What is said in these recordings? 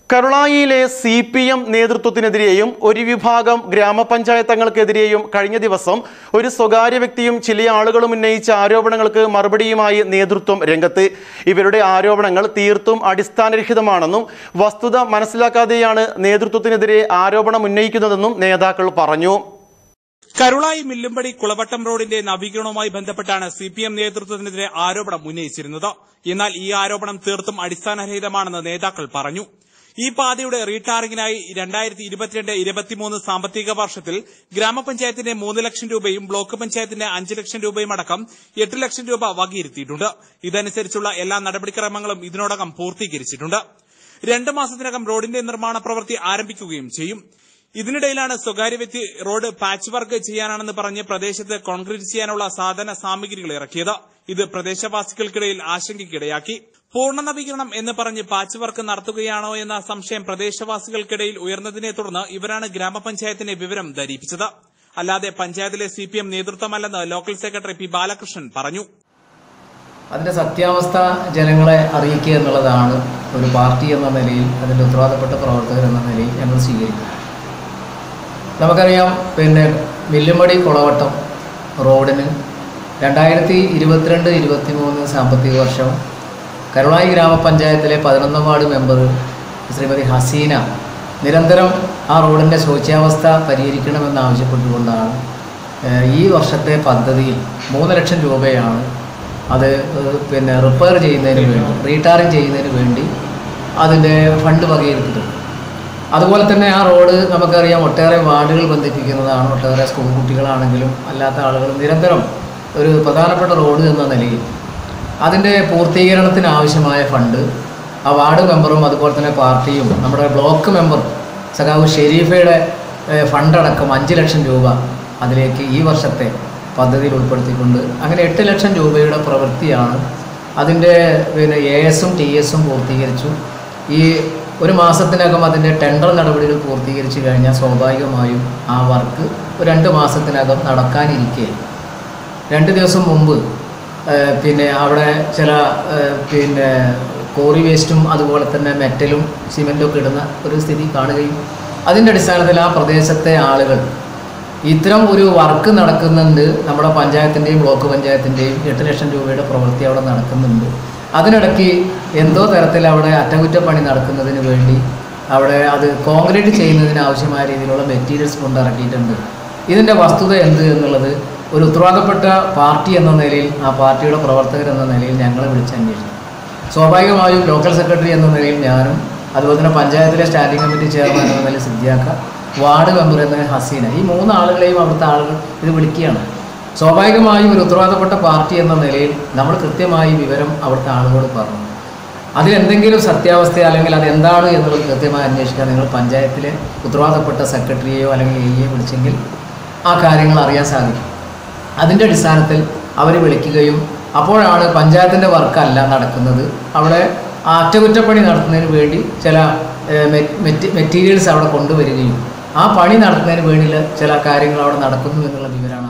കരുളായിയിലെ C P M നേതൃത്വത്തിനെതിരെയും ഒരു വിഭാഗം ഗ്രാമപഞ്ചായത്തങ്ങൾക്കെതിരെയും കഴിഞ്ഞ ദിവസം ഒരു സ്വകാര്യ വ്യക്തിയും ചില ആളുകളും ഉന്നയിച്ച ആരോപണങ്ങൾക്ക് മറുപടിയുമായി നേതൃത്വം രംഗത്ത് ഇവരുടെ ആരോപണങ്ങൾ തീർത്തും അടിസ്ഥാനരഹിതമാണെന്നും വസ്തുത മനസ്സിലാക്കാതെയാണ് നേതൃത്വത്തിനെതിരെ ആരോപണം ഉന്നയിക്കുന്നതെന്നും നേതാക്കൾ പറഞ്ഞു കരുളായി മില്ലുംപടി കുളവട്ടം റോഡിന്റെ നവീകരണവുമായി ബന്ധപ്പെട്ടാണ് സി പി എം നേതൃത്വത്തിനെതിരെ ആരോപണം ഉന്നയിച്ചിരുന്നത് എന്നാൽ ഈ ആരോപണം തീർത്തും അടിസ്ഥാനരഹിതമാണെന്ന് നേതാക്കൾ പറഞ്ഞു ഈ പാതയുടെ റീടാറിംഗിനായി രണ്ടായിരത്തി ഇരുപത്തിരണ്ട് ഇരുപത്തിമൂന്ന് സാമ്പത്തിക വർഷത്തിൽ ഗ്രാമപഞ്ചായത്തിന്റെ മൂന്ന് ലക്ഷം രൂപയും ബ്ലോക്ക് പഞ്ചായത്തിന്റെ അഞ്ച് ലക്ഷം രൂപയും അടക്കം എട്ട് ലക്ഷം രൂപ വകയിരുത്തിയിട്ടുണ്ട് ഇതനുസരിച്ചുള്ള എല്ലാ നടപടിക്രമങ്ങളും ഇതിനോടകം പൂർത്തീകരിച്ചിട്ടുണ്ട് രണ്ട് മാസത്തിനകം റോഡിന്റെ നിർമ്മാണ പ്രവൃത്തി ആരംഭിക്കുകയും ചെയ്യും ഇതിനിടയിലാണ് സ്വകാര്യ വ്യക്തി റോഡ് പാച്ച് വർക്ക് ചെയ്യാനാണെന്ന് പറഞ്ഞ് പ്രദേശത്ത് കോൺക്രീറ്റ് ചെയ്യാനുള്ള സാധന സാമഗ്രികൾ ഇറക്കിയത് ഇത് പ്രദേശവാസികൾക്കിടയിൽ ആശങ്കയ്ക്കിടയാക്കി പൂർണ്ണ നവീകരണം എന്ന് പറഞ്ഞ് പാച്ച് വർക്ക് നടത്തുകയാണോ എന്ന സംശയം പ്രദേശവാസികൾക്കിടയിൽ ഉയർന്നതിനെ തുടർന്ന് ഇവരാണ് ഗ്രാമപഞ്ചായത്തിനെ വിവരം ധരിപ്പിച്ചത് അല്ലാതെ പഞ്ചായത്തിലെ സി പി എം നേതൃത്വമല്ലെന്ന് ലോക്കൽ സെക്രട്ടറി പി ബാലകൃഷ്ണൻ പറഞ്ഞു അതിൻ്റെ സത്യാവസ്ഥ ജനങ്ങളെ അറിയിക്കുക എന്നുള്ളതാണ് ഒരു പാർട്ടി എന്ന നിലയിൽ അതിൻ്റെ ഉത്തരവാദപ്പെട്ട പ്രവർത്തകർ എന്ന നിലയിൽ ഞങ്ങൾ സ്വീകരിക്കുന്നത് നമുക്കറിയാം പിന്നെ മില്ലുമടി കുളവട്ടം റോഡിന് രണ്ടായിരത്തി ഇരുപത്തിരണ്ട് ഇരുപത്തി മൂന്ന് സാമ്പത്തിക വർഷം കരുളായി ഗ്രാമപഞ്ചായത്തിലെ പതിനൊന്നാം വാർഡ് മെമ്പർ ശ്രീമതി ഹസീന നിരന്തരം ആ റോഡിൻ്റെ ശോച്യാവസ്ഥ പരിഹരിക്കണമെന്ന് ആവശ്യപ്പെട്ടുകൊണ്ടാണ് ഏഹ്, ഈ വർഷത്തെ പദ്ധതിയിൽ മൂന്ന് ലക്ഷം രൂപയാണ് അത് ഏഹ്, പിന്നെ റിപ്പയർ ചെയ്യുന്നതിന് വേണ്ടി റീടാറിങ് ചെയ്യുന്നതിന് വേണ്ടി അതിൻ്റെ ഫണ്ട് വകയിരുത്തിയിട്ടുണ്ട് അതുപോലെ തന്നെ ആ റോഡ് നമുക്കറിയാം ഒട്ടേറെ വാർഡുകൾ ബന്ധിപ്പിക്കുന്നതാണ് ഒട്ടേറെ സ്കൂൾ കുട്ടികളാണെങ്കിലും അല്ലാത്ത ആളുകളും നിരന്തരം ഒരു പ്രധാനപ്പെട്ട റോഡ് എന്ന നിലയിൽ അതിൻ്റെ പൂർത്തീകരണത്തിന് ആവശ്യമായ ഫണ്ട് ആ വാർഡ് മെമ്പറും അതുപോലെ തന്നെ പാർട്ടിയും നമ്മുടെ ബ്ലോക്ക് മെമ്പർ സഖാവ് ഷെരീഫയുടെ ഏഹ്, ഫണ്ടടക്കം അഞ്ച് ലക്ഷം രൂപ അതിലേക്ക് ഈ വർഷത്തെ പദ്ധതിയിൽ ഉൾപ്പെടുത്തിക്കൊണ്ട് അങ്ങനെ എട്ട് ലക്ഷം രൂപയുടെ പ്രവൃത്തിയാണ് അതിൻ്റെ പിന്നെ എ എസും ടി എസും പൂർത്തീകരിച്ചു ഈ ഒരു മാസത്തിനകം അതിൻ്റെ ടെൻഡർ നടപടികൾ പൂർത്തീകരിച്ചു കഴിഞ്ഞാൽ സ്വാഭാവികമായും ആ വർക്ക് ഒരു രണ്ട് മാസത്തിനകം നടക്കാനിരിക്കെ രണ്ട് ദിവസം മുമ്പ് ഏഹ്, പിന്നെ അവിടെ ചില ഏഹ്, പിന്നെ കോറി വേസ്റ്റും അതുപോലെ തന്നെ മെറ്റലും സിമെൻറ്റും ഒക്കെ ഇടുന്ന ഒരു സ്ഥിതി കാണുകയും അതിൻ്റെ അടിസ്ഥാനത്തിൽ ആ പ്രദേശത്തെ ആളുകൾ ഇത്തരം ഒരു വർക്ക് നടക്കുന്നുണ്ട് നമ്മുടെ പഞ്ചായത്തിൻ്റെയും ബ്ലോക്ക് പഞ്ചായത്തിൻ്റെയും എട്ട് ലക്ഷം രൂപയുടെ പ്രവൃത്തി അവിടെ നടക്കുന്നുണ്ട് അതിനിടയ്ക്ക് എന്തോ തരത്തിൽ അവിടെ അറ്റകുറ്റപ്പണി നടക്കുന്നതിന് വേണ്ടി അവിടെ അത് കോൺക്രീറ്റ് ചെയ്യുന്നതിന് ആവശ്യമായ രീതിയിലുള്ള മെറ്റീരിയൽസ് കൊണ്ടിറക്കിയിട്ടുണ്ട് ഇതിൻ്റെ വസ്തുത എന്ത് എന്നുള്ളത് ഒരു ഉത്തരവാദപ്പെട്ട പാർട്ടി എന്ന നിലയിൽ ആ പാർട്ടിയുടെ പ്രവർത്തകർ എന്ന നിലയിൽ ഞങ്ങളെ വിളിച്ചന്വേഷിച്ചു സ്വാഭാവികമായും ലോക്കൽ സെക്രട്ടറി എന്ന നിലയിൽ ഞാനും അതുപോലെ തന്നെ പഞ്ചായത്തിലെ സ്റ്റാൻഡിംഗ് കമ്മിറ്റി ചെയർമാൻ എന്ന നിലയിൽ സിദ്ധിയാക്ക വാർഡ് മെമ്പർ എന്ന ഹസീന ഈ മൂന്ന് ആളുകളെയും അവിടുത്തെ ആളുകൾ ഇത് വിളിക്കുകയാണ് സ്വാഭാവികമായും ഒരു ഉത്തരവാദപ്പെട്ട പാർട്ടി എന്ന നിലയിൽ നമ്മൾ കൃത്യമായി വിവരം അവിടുത്തെ ആളുകളോട് പറഞ്ഞു അതിലെന്തെങ്കിലും സത്യാവസ്ഥ അല്ലെങ്കിൽ അതെന്താണ് എന്നുള്ളത് കൃത്യമായി അന്വേഷിക്കാൻ നിങ്ങൾ പഞ്ചായത്തിലെ ഉത്തരവാദപ്പെട്ട സെക്രട്ടറിയെയോ അല്ലെങ്കിൽ എ വിളിച്ചെങ്കിൽ ആ കാര്യങ്ങൾ അറിയാൻ സാധിക്കും അതിൻ്റെ അടിസ്ഥാനത്തിൽ അവർ വിളിക്കുകയും അപ്പോഴാണ് പഞ്ചായത്തിൻ്റെ വർക്കല്ല നടക്കുന്നത് അവിടെ ആ അറ്റകുറ്റപ്പണി നടത്തുന്നതിന് വേണ്ടി ചില ഏഹ്, മെ- മെറ്റി മെറ്റീരിയൽസ് അവിടെ കൊണ്ടുവരികയും ആ പണി നടത്തുന്നതിന് വേണ്ടിയുള്ള ചില കാര്യങ്ങൾ അവിടെ നടക്കുന്നു എന്നുള്ള വിവരമാണ്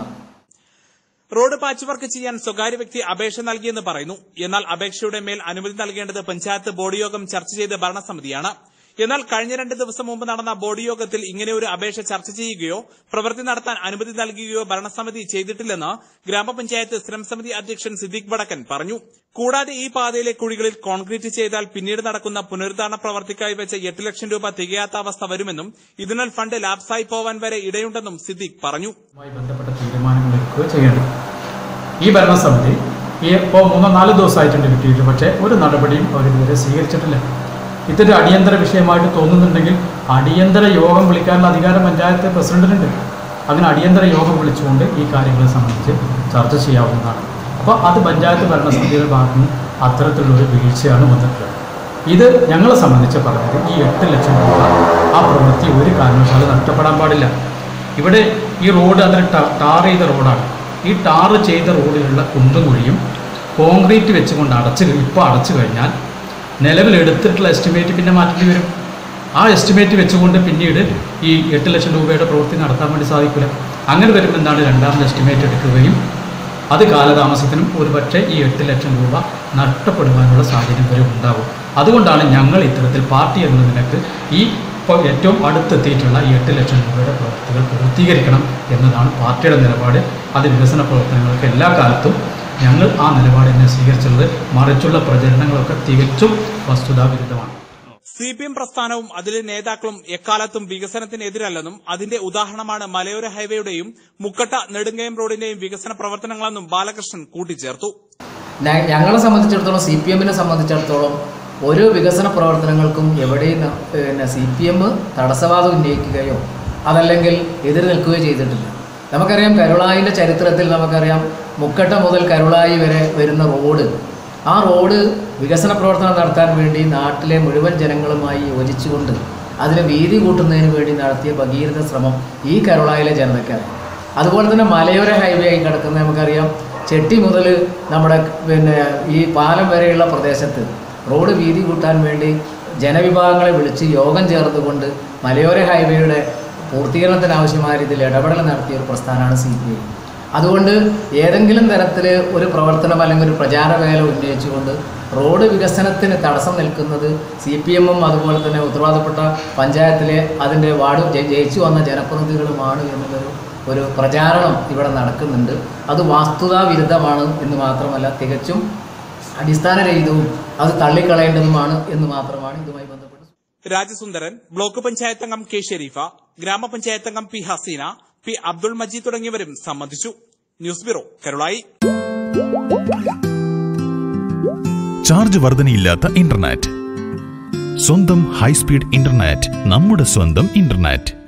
റോഡ് പാച്ച് വർക്ക് ചെയ്യാൻ സ്വകാര്യ വ്യക്തി അപേക്ഷ നൽകിയെന്ന് പറയുന്നു എന്നാൽ അപേക്ഷയുടെ മേൽ അനുമതി നൽകേണ്ടത് പഞ്ചായത്ത് ബോർഡ് യോഗം ചർച്ച ചെയ്ത ഭരണസമിതിയാണ് എന്നാൽ കഴിഞ്ഞ രണ്ട് ദിവസം മുമ്പ് നടന്ന ബോർഡ് യോഗത്തിൽ ഇങ്ങനെ ഒരു അപേക്ഷ ചർച്ച ചെയ്യുകയോ പ്രവൃത്തി നടത്താൻ അനുമതി നൽകുകയോ ഭരണസമിതി ചെയ്തിട്ടില്ലെന്ന് ഗ്രാമപഞ്ചായത്ത് സ്ഥിരം സമിതി അധ്യക്ഷൻ സിദ്ദിഖ് വടക്കൻ പറഞ്ഞു കൂടാതെ ഈ പാതയിലെ കുഴികളിൽ കോൺക്രീറ്റ് ചെയ്താൽ പിന്നീട് നടക്കുന്ന പുനരുദ്ധാരണ പ്രവർത്തിക്കായി വെച്ച എട്ട് ലക്ഷം രൂപ തികയാത്ത അവസ്ഥ വരുമെന്നും ഇതിനാൽ ഫണ്ട് ലാപ്സായി പോവാൻ വരെ ഇടയുണ്ടെന്നും സിദ്ദിഖ് പറഞ്ഞു മായി ബന്ധപ്പെട്ട തീരുമാനങ്ങൾ എടുക്കുക ചെയ്യേണ്ടത് ഈ ഭരണസമിതി ഈ ഇപ്പോൾ മൂന്നോ നാല് ദിവസമായിട്ടുണ്ട് കിട്ടിയിട്ട് പക്ഷേ ഒരു നടപടിയും അവർ ഇതുവരെ സ്വീകരിച്ചിട്ടില്ല ഇതൊരു അടിയന്തര വിഷയമായിട്ട് തോന്നുന്നുണ്ടെങ്കിൽ അടിയന്തര യോഗം വിളിക്കാനുള്ള അധികാരം പഞ്ചായത്ത് പ്രസിഡന്റിനുണ്ട് അങ്ങനെ അടിയന്തര യോഗം വിളിച്ചുകൊണ്ട് ഈ കാര്യങ്ങളെ സംബന്ധിച്ച് ചർച്ച ചെയ്യാവുന്നതാണ് അപ്പോൾ അത് പഞ്ചായത്ത് ഭരണസമിതിയുടെ ഭാഗത്ത് നിന്ന് അത്തരത്തിലുള്ളൊരു വീഴ്ചയാണ് വന്നിട്ടുള്ളത് ഇത് ഞങ്ങളെ സംബന്ധിച്ച് പറഞ്ഞത് ഈ എട്ട് ലക്ഷം രൂപ ആ പ്രവൃത്തി ഒരു കാരണവശാലും നഷ്ടപ്പെടാൻ പാടില്ല ഇവിടെ ഈ റോഡ് അതിന് ട- ടാർ ചെയ്ത റോഡാണ് ഈ ടാർ ചെയ്ത റോഡിലുള്ള കുണ്ടും കുഴിയും കോൺക്രീറ്റ് വെച്ചുകൊണ്ട് അടച്ച് ഇപ്പോൾ അടച്ചു കഴിഞ്ഞാൽ നിലവിൽ എടുത്തിട്ടുള്ള എസ്റ്റിമേറ്റ് പിന്നെ മാറ്റേണ്ടി വരും ആ എസ്റ്റിമേറ്റ് വെച്ചുകൊണ്ട് പിന്നീട് ഈ എട്ട് ലക്ഷം രൂപയുടെ പ്രവൃത്തി നടത്താൻ വേണ്ടി സാധിക്കില്ല അങ്ങനെ വരുമ്പോൾ എന്താണ് രണ്ടാമത് എസ്റ്റിമേറ്റ് എടുക്കുകയും അത് കാലതാമസത്തിനും ഒരുപക്ഷെ ഈ എട്ട് ലക്ഷം രൂപ നഷ്ടപ്പെടുവാനുള്ള സാഹചര്യം വരെ ഉണ്ടാകും അതുകൊണ്ടാണ് ഞങ്ങൾ ഇത്തരത്തിൽ പാർട്ടി എന്ന നിലക്ക് ഈ ഇപ്പോൾ ഏറ്റവും അടുത്തെത്തിയിട്ടുള്ള ഈ എട്ട് ലക്ഷം രൂപയുടെ പ്രവൃത്തികൾ പൂർത്തീകരിക്കണം എന്നതാണ് പാർട്ടിയുടെ നിലപാട് അത് വികസന പ്രവർത്തനങ്ങൾക്ക് എല്ലാ കാലത്തും ഞങ്ങൾ ആ നിലപാട് തന്നെ സ്വീകരിച്ചുള്ളത് മറിച്ചുള്ള പ്രചരണങ്ങളൊക്കെ തികച്ചും വസ്തുതാവിരുദ്ധമാണ് സി പി എം പ്രസ്ഥാനവും അതിലെ നേതാക്കളും എക്കാലത്തും വികസനത്തിനെതിരല്ലെന്നും അതിന്റെ ഉദാഹരണമാണ് മലയോര ഹൈവേയുടെയും മുക്കട്ട നെടുങ്കയം റോഡിന്റെയും വികസന പ്രവർത്തനങ്ങളെന്നും ബാലകൃഷ്ണൻ കൂട്ടിച്ചേർത്തു ഞ- ഞങ്ങളെ സംബന്ധിച്ചിടത്തോളം സി പി എമ്മിനെ സംബന്ധിച്ചിടത്തോളം ഓരോ വികസന പ്രവർത്തനങ്ങൾക്കും എവിടെയും ന- പിന്നെ സി പി എം തടസ്സവാദം ഉന്നയിക്കുകയോ അതല്ലെങ്കിൽ എതിര് നിൽക്കുകയോ ചെയ്തിട്ടില്ല നമുക്കറിയാം കരുളായിൻ്റെ ചരിത്രത്തിൽ നമുക്കറിയാം മുക്കട്ട മുതൽ കരുളായി വരെ വരുന്ന റോഡ് ആ റോഡ് വികസന പ്രവർത്തനം നടത്താൻ വേണ്ടി നാട്ടിലെ മുഴുവൻ ജനങ്ങളുമായി യോജിച്ചുകൊണ്ട് അതിന് വീതി കൂട്ടുന്നതിന് വേണ്ടി നടത്തിയ ഭഗീരഥ ശ്രമം ഈ കരുളായിലെ ജനതയ്ക്കറിയാം അതുപോലെ തന്നെ മലയോര ഹൈവേ ആയി കിടക്കുന്ന നമുക്കറിയാം ചെട്ടി മുതൽ നമ്മുടെ പിന്നെ ഈ പാലം വരെയുള്ള പ്രദേശത്ത് റോഡ് വീതി കൂട്ടാൻ വേണ്ടി ജനവിഭാഗങ്ങളെ വിളിച്ച് യോഗം ചേർന്നുകൊണ്ട് മലയോര ഹൈവേയുടെ പൂർത്തീകരണത്തിന് ആവശ്യമായ രീതിയിൽ ഇടപെടൽ നടത്തിയ ഒരു പ്രസ്ഥാനമാണ് സി പി ഐ അതുകൊണ്ട് ഏതെങ്കിലും തരത്തിൽ ഒരു പ്രവർത്തനം അല്ലെങ്കിൽ ഒരു പ്രചാര വേല ഉന്നയിച്ചുകൊണ്ട് റോഡ് വികസനത്തിന് തടസ്സം നിൽക്കുന്നത് സി പി എമ്മും അതുപോലെ തന്നെ ഉത്തരവാദപ്പെട്ട പഞ്ചായത്തിലെ അതിൻ്റെ വാർഡ് ജയി- ജയിച്ചു വന്ന ജനപ്രതിനിധികളുമാണ് എന്നുള്ളൊരു ഒരു പ്രചാരണം ഇവിടെ നടക്കുന്നുണ്ട് അത് വാസ്തുതാ വിരുദ്ധമാണ് എന്ന് മാത്രമല്ല തികച്ചും അടിസ്ഥാനരഹിതവും അത് തള്ളിക്കളയേണ്ടതുമാണ് എന്ന് മാത്രമാണ് ഇതുമായി ബന്ധപ്പെട്ട് രാജസുന്ദരൻ ബ്ലോക്ക് പഞ്ചായത്ത് അംഗം കെ ഷെരീഫ ഗ്രാമപഞ്ചായത്ത് അംഗം പി ഹസീന പി അബ്ദുൾ മജീദ് തുടങ്ങിയവരും സംബന്ധിച്ചു ന്യൂസ് ബ്യൂറോ കരുളായി ചാർജ് വർധനയില്ലാത്ത ഇന്റർനെറ്റ് സ്വന്തം ഹൈസ്പീഡ് ഇന്റർനെറ്റ് നമ്മുടെ സ്വന്തം ഇന്റർനെറ്റ്